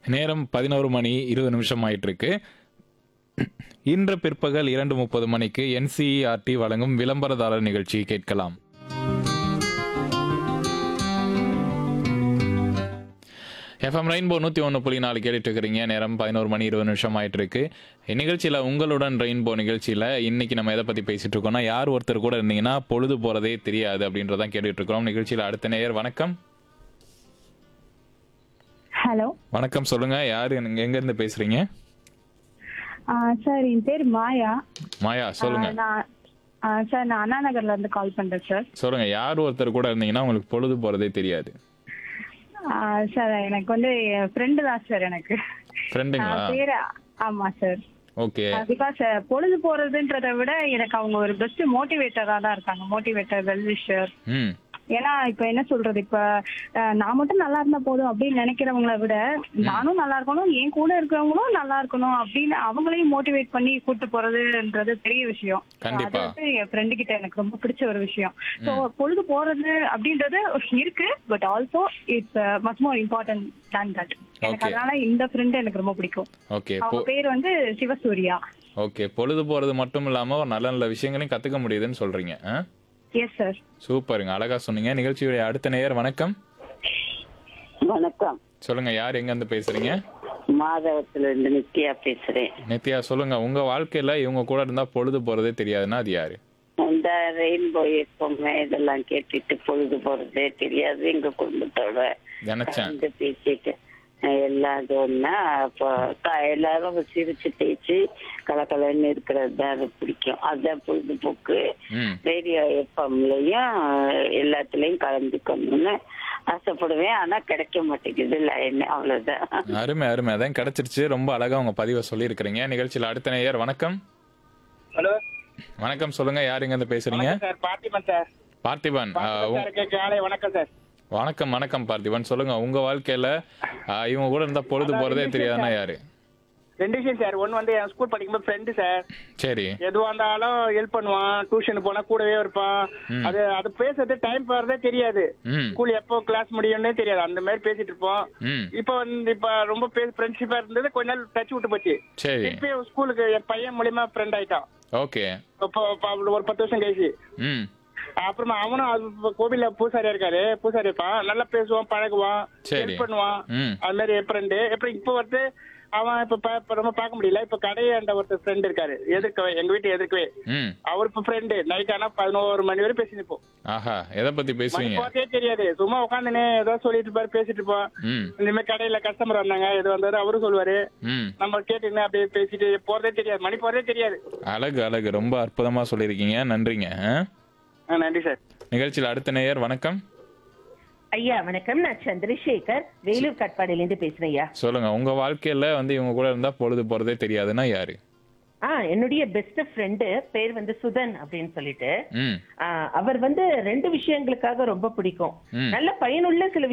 நேரம் பதினோரு மணி இருபது நிமிஷம் ஆயிட்டு இருக்கு இன்று பிற்பகல் இரண்டு முப்பது மணிக்கு என்சிஇஆர்டி வழங்கும் விளம்பரதாரர் நிகழ்ச்சி கேட்கலாம் எஃப்எம் ரெயின்போ நூற்றி ஒன்று புள்ளி நாலு கேட்டுட்டு இருக்கிறீங்க நேரம் பதினோரு மணி இருபது நிமிஷம் ஆயிட்டு இருக்கு இந்நிகழ்ச்சியில் உங்களுடன் ரெயின்போ நிகழ்ச்சியில் இன்னைக்கு நம்ம எதை பற்றி பேசிட்டு இருக்கோம்னா யார் ஒருத்தர் கூட இருந்தீங்கன்னா பொழுது போகிறதே தெரியாது அப்படின்றதான் கேட்டுட்டு இருக்கிறோம் நிகழ்ச்சியில் அடுத்த நேயர் வணக்கம் ஹலோ வணக்கம் சொல்லுங்க யார் எங்க இருந்து பேசுறீங்க சார் என் பேர் மாயா மாயா சொல்லுங்க ஆ, நான் ஆ, சார் நான் அண்ணா நகர்ல இருந்து கால் பண்றேன் சார் சொல்லுங்க யார் ஒருத்தர் கூட இருந்தீங்கன்னா உங்களுக்கு பொழுது போறதே தெரியாது ஆ, சார் எனக்கு வந்து என் ஃப்ரெண்டு தான் சார் எனக்கு ஃப்ரெண்டுங்களா ஆ, பேரு ஆமா சார் ஓகே பிகாஸ் பொழுது போறதுன்றதை விட எனக்கு அவங்க ஒரு பெஸ்ட் மோட்டிவேட்டரா தான் இருக்காங்க மோட்டிவேட்டர் வெல் விஷர் ம் ஏன்னா இப்ப என்ன சொல்றது இப்ப அஹ், நான் மட்டும் நல்லா இருந்தா போதும் அப்படின்னு நினைக்கிறவங்கள விட நானும் நல்லா இருக்கணும் என் கூட இருக்கிறவங்களும் நல்லா இருக்கணும் அப்படின்னு அவங்களையும் மோட்டிவேட் பண்ணி கூட்டு போறதுன்றது பெரிய விஷயம் So, அது கண்டிப்பா. வந்து என் ஃப்ரெண்டு கிட்ட எனக்கு ரொம்ப பிடிச்ச ஒரு விஷயம் சோ பொழுது போறது அப்படின்றது இருக்கு but also it's much more important than that எனக்கு Okay. அதனால இந்த ஃப்ரெண்ட் எனக்கு ரொம்ப பிடிக்கும் ஓகே அவங்க பேர் வந்து சிவசூர்யா ஓகே பொழுது போறது மட்டும் இல்லாம ஒரு நல்ல நல்ல விஷயங்களையும் கத்துக்க முடியுதுன்னு சொல்றீங்க ஆ? எஸ் சார் சூப்பருங்க அழகா சொன்னீங்க நிகழ்ச்சியுடைய அடுத்த நேயர் வணக்கம் வணக்கம் சொல்லுங்க யார் எங்க இருந்து பேசுறீங்க மாதவத்துல இருந்து நித்யா பேசுறேன் நித்யா சொல்லுங்க உங்க வாழ்க்கையில இவங்க கூட இருந்தா பொழுது போறதே தெரியாதுன்னா அது யாரு இந்த ரெயின்போ எப்பவுமே இதெல்லாம் கேட்டுட்டு பொழுது போறதே தெரியாது எங்க குடும்பத்தோட நினைச்சேன் கலந்து பேசிட்டு அஹ் எல்லாம் இது ஒண்ணா அப்போ க- எல்லாரும் சிரிச்சு பேச்சு கலக்கலன்னு இருக்கிறது தான் அது பிடிக்கும் அதுதான் பொழுதுபோக்கு ம் ரேடியோ எஃப்எம்லயும் எல்லாத்துலயும் கலந்துக்கணும்னு ஆசைப்படுவேன் ஆனா கிடைக்க மாட்டேங்குது லைன் அவ்வளவுதான் அருமை அருமை அதான் கிடைச்சிருச்சு ரொம்ப அழகா உங்க பதிவை சொல்லியிருக்கிறீங்க நிகழ்ச்சியில அடுத்த நேயர் வணக்கம் ஹலோ வணக்கம் சொல்லுங்க யார் எங்க இருந்து பேசுறீங்க வணக்கம் சார் பார்த்திபன் சார் பார்த்திபன் ஆ, உங்க- சாருக்கு காலை வணக்கம் சார் வணக்கம் வணக்கம் பார்த்திபன் சொல்லுங்க உங்க வாழ்க்கையில ஆ, இவங்க கூட இருந்தா பொழுது போறதே தெரியாதுன்னா யாரு ரெண்டு விஷயம் சார் ஒன்னு வந்து என் ஸ்கூல் படிக்கும்போது ஃப்ரெண்டு சார் சரி எதுவா இருந்தாலும் ஹெல்ப் பண்ணுவான் டியூஷன் போனா கூடவே இருப்பான் அது அது பேசுறது டைம் போறதே தெரியாது ம் ஸ்கூல் எப்போ கிளாஸ் முடியும்னே தெரியாது அந்த மாதிரி பேசிட்டு இருப்போம் ம் இப்போ வந்து இப்ப ரொம்ப ஃப்ரெண்ட்ஷிப்பா இருந்தது கொஞ்ச நாள் டச் விட்டு போச்சு சரி திருப்பி ஸ்கூலுக்கு என் பையன் மூலியமா ஃப்ரெண்ட் ஆயிட்டான் ஓகே இப்போ இப்போ அவரு ஒரு பத்து வருஷம் கழிச்சு ம் அப்புறமா அவனும் அது இப்ப கோவில்ல பூசாரியா இருக்காரு பூசாரி இருப்பான் நல்லா பேசுவான் பழகுவான் சரி. ஹெல்ப் பண்ணுவான் ம் அது மாதிரி ஃப்ரெண்டு அப்புறம் இப்போ வந்து அவன் இப்ப பா- இப்ப ரொம்ப பார்க்க முடியல இப்ப கடையாண்ட ஒருத்தர் ஃப்ரெண்ட் இருக்காரு எதிர்க்கவே எங்க வீட்டு எதிர்க்கவே ம் அவர் இப்ப ஃப்ரெண்டு நைட் ஆனா பதினோரு மணி வரை பேசி நிப்போம் ஆஹா எதை பத்தி மணி பேசுவீங்க போறதே தெரியாது சும்மா உட்காந்துனே ஏதோ சொல்லிட்டு இருப்பாரு பேசிட்டு இருப்போம் ம் இந்த மாதிரி கடையில கஸ்டமர் வந்தாங்க இது வந்தாரு அவரும் சொல்லுவாரு ம் நம்ம கேட்டுன்னு அப்படியே பேசிட்டு போறதே தெரியாது மணி போறதே தெரியாது அழகு அழகு ரொம்ப அற்புதமா சொல்லியிருக்கீங்க நன்றிங்க ஆ? ஆ, நன்றி சார் நிகழ்ச்சியில் அடுத்த நேயர் வணக்கம் ஐயா வணக்கம் நான் சந்திரசேகர் வேலூர் கட்பாடியிலேருந்து பேசுறேன் ஐயா சொல்லுங்க உங்க வாழ்க்கையில வந்து இவங்க கூட இருந்தா பொழுது போறதே தெரியாதுன்னா யாரு ஆ என்னுடைய பெஸ்ட் ஃப்ரெண்டு பேர் வந்து சுதன் அப்படின்னு சொல்லிட்டு ம் ஆ, அவர் வந்து ரெண்டு விஷயங்களுக்காக ரொம்ப பிடிக்கும் ம். நல்ல பயனுள்ள சில